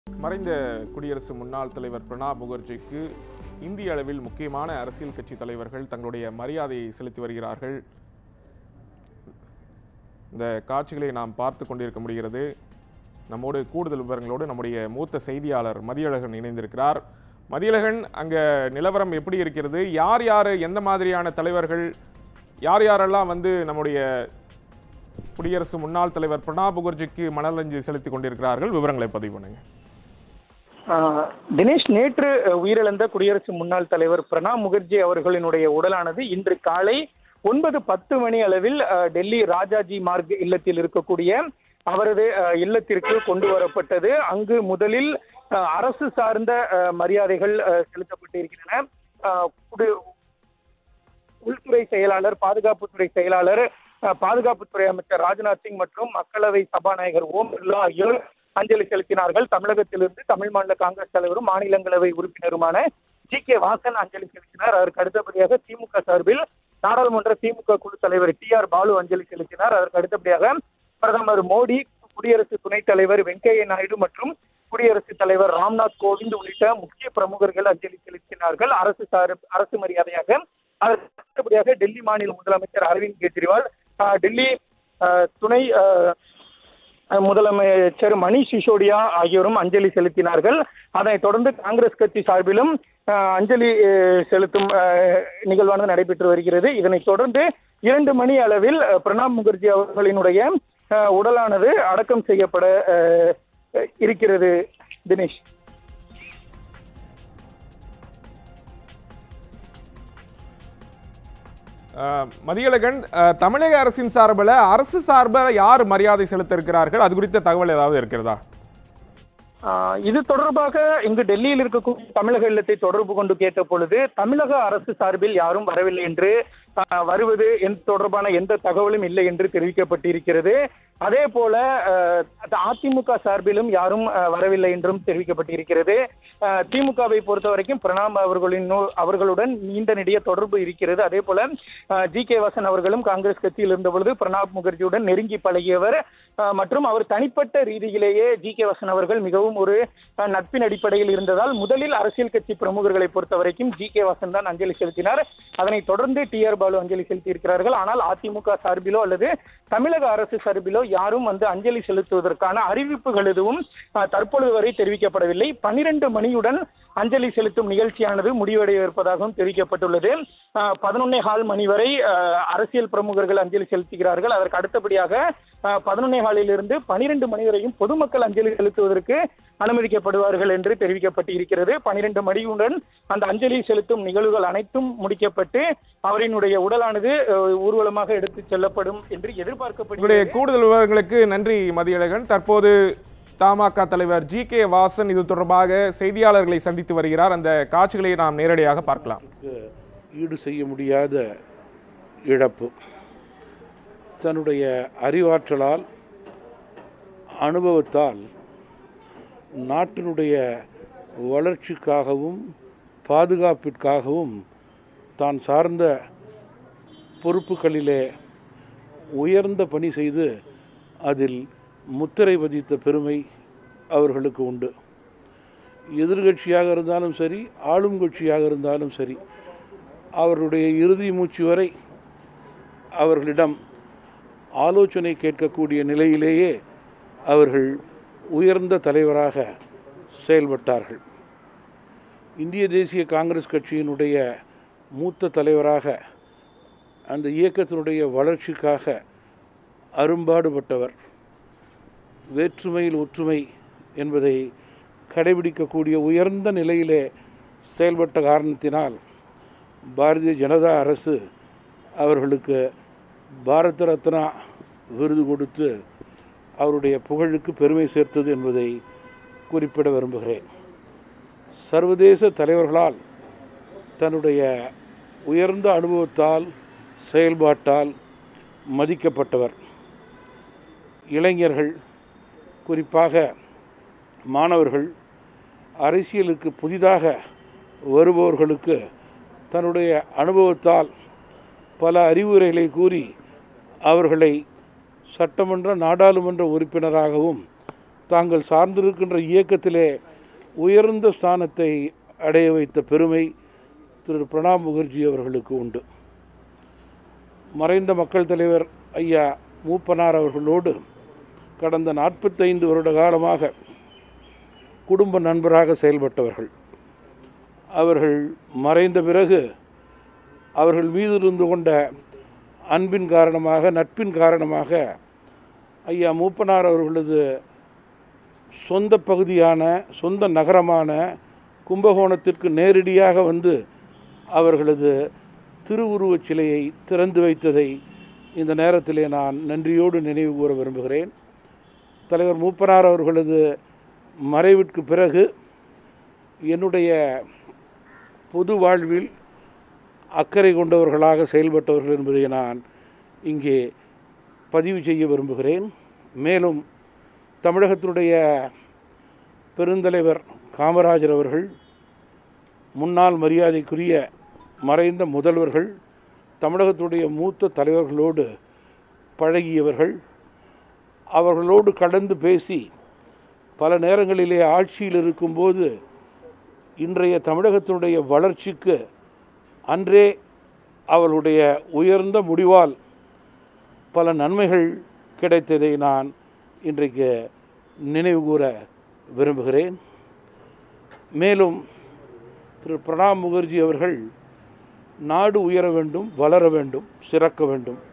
மறைந்த குடியரசு முன்னாள் தலைவர் பிரணாப் முகர்ஜிக்கு இந்திய அளவில் முக்கியமான அரசியல் கட்சி தலைவர்கள் தங்களுடைய மரியாதையை செலுத்தி வருகிறார்கள் இந்த காட்சிகளை நாம் பார்த்து கொண்டிருக்க முடிகிறது நம்மோடு கூடுதல் விவரங்களோடு நம்முடைய மூத்த செய்தியாளர் மதியழகன் இணைந்திருக்கிறார் மதியழகன் அங்க நிலவரம் எப்படி இருக்கிறது யார் யார் எந்த மாதிரியான தலைவர்கள் யார் யாரெல்லாம் வந்து நம்முடைய குடியரசு முன்னாள் தலைவர் பிரணாப் முகர்ஜிக்கு மனரஞ்சு செலுத்தி கொண்டிருக்கிறார்கள் விவரங்களை பதிவு பண்ணுங்க ஆஹ் தினேஷ் நேற்று அஹ், உயிரிழந்த குடியரசு முன்னாள் தலைவர் பிரணாப் முகர்ஜி அவர்களினுடைய உடலானது இன்று காலை ஒன்பது பத்து மணி அளவில் அஹ், டெல்லி ராஜாஜி மார்க் இல்லத்தில் இருக்கக்கூடிய அவரது அஹ், இல்லத்திற்கு கொண்டு வரப்பட்டது அங்கு முதலில் அஹ், அரசு சார்ந்த அஹ், மரியாதைகள் அஹ், செலுத்தப்பட்டிருக்கின்றன அஹ், குடி- உள்துறை செயலாளர் பாதுகாப்புத்துறை செயலாளர் அஹ், பாதுகாப்புத்துறை அமைச்சர் ராஜ்நாத் சிங் மற்றும் மக்களவை சபாநாயகர் ஓம் பிர்லா ஆகியோர் அஞ்சலி செலுத்தினார்கள் தமிழகத்திலிருந்து தமிழ் மாநில காங்கிரஸ் தலைவரும் மாநிலங்களவை உறுப்பினருமான ஜி கே வாசன் அஞ்சலி செலுத்தினார் அதற்கு அடுத்தபடியாக திமுக சார்பில் நாடாளுமன்ற திமுக குழு தலைவர் டி ஆர் பாலு அஞ்சலி செலுத்தினார் அதற்கு அடுத்தபடியாக பிரதமர் மோடி குடியரசு துணைத் தலைவர் வெங்கையா நாயுடு மற்றும் குடியரசுத் தலைவர் ராம்நாத் கோவிந்த் உள்ளிட்ட முக்கிய பிரமுகர்கள் அஞ்சலி செலுத்தினார்கள் அரசு சார் அரசு மரியாதையாக அதற்கு அடுத்தபடியாக டெல்லி மாநில முதலமைச்சர் அரவிந்த் கெஜ்ரிவால் ஆஹ், டெல்லி ஆஹ், துணை ஆஹ், முதலமைச்சர் மணிஷ் சிசோடியா ஆகியோரும் அஞ்சலி செலுத்தினார்கள் அதனைத் தொடர்ந்து காங்கிரஸ் கட்சி சார்பிலும் ஆஹ், அஞ்சலி ஆஹ், செலுத்தும் ஆஹ், நிகழ்வானது நடைபெற்று வருகிறது இதனைத் தொடர்ந்து இரண்டு மணி அளவில் ஆஹ், பிரணாப் முகர்ஜி அவர்களினுடைய ஆஹ், உடலானது அடக்கம் செய்யப்பட ஆஹ், இருக்கிறது தினேஷ் அஹ், மதியழகன் அஹ், தமிழக அரசின் சார்பில் அரசு சார்பில் யார் மரியாதை செலுத்த இருக்கிறார்கள் அது குறித்த தகவல் ஏதாவது இருக்கிறதா ஆஹ் இது தொடர்பாக இங்கு டெல்லியில் இருக்கக்கூடிய தமிழக இல்லத்தை தொடர்பு கொண்டு கேட்ட பொழுது தமிழக அரசு சார்பில் யாரும் வரவில்லை என்று ஆஹ் வருவது எந்த தொடர்பான எந்த தகவலும் இல்லை என்று தெரிவிக்கப்பட்டிருக்கிறது அதே போல ஆஹ் அதிமுக சார்பிலும் யாரும் ஆஹ் வரவில்லை என்றும் தெரிவிக்கப்பட்டிருக்கிறது ஆஹ் திமுகவை பொறுத்த வரைக்கும் பிரணாப் அவர்களின் அவர்களுடன் நீண்ட நெடிய தொடர்பு இருக்கிறது அதே போல ஜி கே வாசன் அவர்களும் காங்கிரஸ் கட்சியில் இருந்த பொழுது பிரணாப் முகர்ஜியுடன் நெருங்கி பழகியவர் ஆஹ் மற்றும் அவர் தனிப்பட்ட ரீதியிலேயே ஜி கே வாசன் அவர்கள் மிகவும் ஒரு ஆஹ் நட்பின் அடிப்படையில் இருந்ததால் முதலில் அரசியல் கட்சி பிரமுகர்களை பொறுத்த வரைக்கும் ஜி கே வாசன் தான் அஞ்சலி செலுத்தினார் அதனைத் தொடர்ந்து டி ஆர் பாலு அஞ்சலி செலுத்தி இருக்கிறார்கள் ஆனால் அதிமுக சார்பிலோ அல்லது தமிழக அரசு சார்பிலோ யாரும் வந்து அஞ்சலி செலுத்துவதற்கான அறிவிப்புகள் எதுவும் ஆஹ், தற்பொழுது வரை தெரிவிக்கப்படவில்லை பனிரெண்டு மணியுடன் அஞ்சலி செலுத்தும் நிகழ்ச்சியானது முடிவடைய இருப்பதாகவும் தெரிவிக்கப்பட்டுள்ளது பதினொன்னே கால் மணி வரை ஆஹ், அரசியல் பிரமுகர்கள் அஞ்சலி செலுத்துகிறார்கள் அதற்கு அடுத்தபடியாக பதினொன்னே காலில் இருந்து பனிரெண்டு மணி வரையும் பொதுமக்கள் அஞ்சலி செலுத்துவதற்கு அனுமதிக்கப்படுவார்கள் என்று தெரிவிக்கப்பட்டு இருக்கிறது பனிரெண்டு மணியுடன் அந்த அஞ்சலி செலுத்தும் நிகழ்வுகள் அனைத்தும் முடிக்கப்பட்டு அவரினுடைய உடலானது ஆஹ், ஊர்வலமாக எடுத்துச் செல்லப்படும் என்று உங்களுடைய எதிர்பார்க்கப்படுகிறது கூடுதல் விவரங்களுக்கு நன்றி மதியழகன் தற்போது தமாக தலைவர் ஜி கே வாசன் இது தொடர்பாக செய்தியாளர்களை சந்தித்து வருகிறார் அந்த காட்சிகளை நாம் நேரடியாக பார்க்கலாம் ஈடு செய்ய முடியாத இழப்பு தன்னுடைய அறிவாற்றலால் அனுபவத்தால் நாட்டினுடைய வளர்ச்சிக்காகவும் பாதுகாப்பிற்காகவும் தான் சார்ந்த பொறுப்புகளிலே உயர்ந்த பணி செய்து அதில் முத்திரை பதித்த பெருமை அவர்களுக்கு உண்டு எதிர்கட்சியாக இருந்தாலும் சரி ஆளும் கட்சியாக இருந்தாலும் சரி அவருடைய இறுதி மூச்சு வரை அவர்களிடம் ஆலோசனை கேட்கக்கூடிய நிலையிலேயே அவர்கள் உயர்ந்த தலைவராக செயல்பட்டார்கள் இந்திய தேசிய காங்கிரஸ் கட்சியினுடைய மூத்த தலைவராக அந்த இயக்கத்தினுடைய வளர்ச்சிக்காக அரும்பாடுபட்டவர் வேற்றுமையில் ஒற்றுமை என்பதை கடைபிடிக்கக்கூடிய உயர்ந்த நிலையிலே செயல்பட்ட காரணத்தினால் பாரதிய ஜனதா அரசு அவர்களுக்கு பாரத ரத்னா விருது கொடுத்து அவருடைய புகழுக்கு பெருமை சேர்த்தது என்பதை குறிப்பிட விரும்புகிறேன் சர்வதேச தலைவர்களால் தன்னுடைய உயர்ந்த அனுபவத்தால் செயல்பாட்டால் மதிக்கப்பட்டவர் இளைஞர்கள் குறிப்பாக மாணவர்கள் அரசியலுக்கு புதிதாக வருபவர்களுக்கு தன்னுடைய அனுபவத்தால் பல அறிவுரைகளை கூறி அவர்களை சட்டமன்ற நாடாளுமன்ற உறுப்பினராகவும் தாங்கள் சார்ந்திருக்கின்ற இயக்கத்திலே உயர்ந்த ஸ்தானத்தை அடைய வைத்த பெருமை திரு பிரணாப் முகர்ஜி அவர்களுக்கு உண்டு மறைந்த மக்கள் தலைவர் ஐயா மூப்பனார் அவர்களோடு கடந்த நாற்பத்தைந்து வருட காலமாக குடும்ப நண்பராக செயல்பட்டவர்கள் அவர்கள் மறைந்த பிறகு அவர்கள் மீது இருந்து கொண்ட அன்பின் காரணமாக நட்பின் காரணமாக ஐயா மூப்பனார் அவர்களது சொந்த பகுதியான சொந்த நகரமான கும்பகோணத்திற்கு நேரடியாக வந்து அவர்களது திருவுருவச் சிலையை திறந்து வைத்ததை இந்த நேரத்திலே நான் நன்றியோடு நினைவு கூற விரும்புகிறேன் தலைவர் மூப்பனார் அவர்களது மறைவிற்கு பிறகு என்னுடைய பொது வாழ்வில் அக்கறை கொண்டவர்களாக செயல்பட்டவர்கள் என்பதை நான் இங்கே பதிவு செய்ய விரும்புகிறேன் மேலும் தமிழகத்தினுடைய பெருந்தலைவர் காமராஜர் அவர்கள் முன்னாள் மரியாதைக்குரிய மறைந்த முதல்வர்கள் தமிழகத்துடைய மூத்த தலைவர்களோடு பழகியவர்கள் அவர்களோடு கடந்து பேசி பல நேரங்களிலே ஆட்சியில் இருக்கும்போது இன்றைய தமிழகத்தினுடைய வளர்ச்சிக்கு அன்றே அவர்களுடைய உயர்ந்த முடிவால் பல நன்மைகள் கிடைத்ததை நான் இன்றைக்கு நினைவு கூற விரும்புகிறேன் மேலும் திரு பிரணாப் முகர்ஜி அவர்கள் நாடு உயர வேண்டும் வளர வேண்டும் சிறக்க வேண்டும்